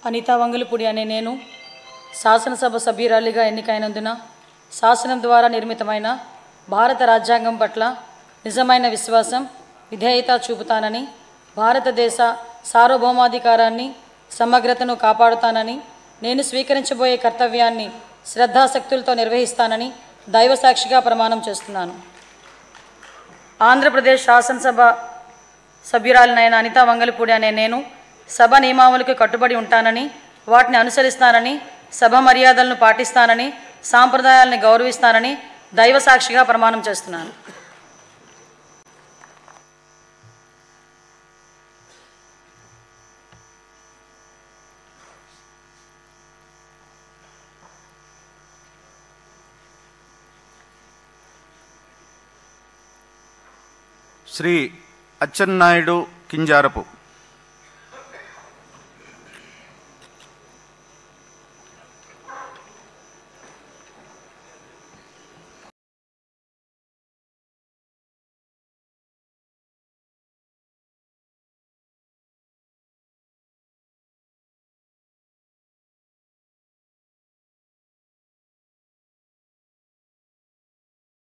అనితా వంగులపూడి అనే నేను శాసనసభ సభ్యురాలిగా ఎన్నికైనందున శాసనం ద్వారా నిర్మితమైన భారత రాజ్యాంగం పట్ల నిజమైన విశ్వాసం విధేయత చూపుతానని భారతదేశ సార్వభౌమాధికారాన్ని సమగ్రతను కాపాడుతానని నేను స్వీకరించబోయే కర్తవ్యాన్ని శ్రద్ధాశక్తులతో నిర్వహిస్తానని దైవసాక్షిగా ప్రమాణం చేస్తున్నాను ఆంధ్రప్రదేశ్ శాసనసభ సభ్యురాలినైన అనితా వంగలపూడి అనే నేను సభ నియమావళికి కట్టుబడి ఉంటానని వాటిని అనుసరిస్తానని సభ మర్యాదలను పాటిస్తానని సాంప్రదాయాలను గౌరవిస్తానని దైవ సాక్షిగా ప్రమాణం చేస్తున్నాను శ్రీ అచ్చెన్నాయుడు కింజారపు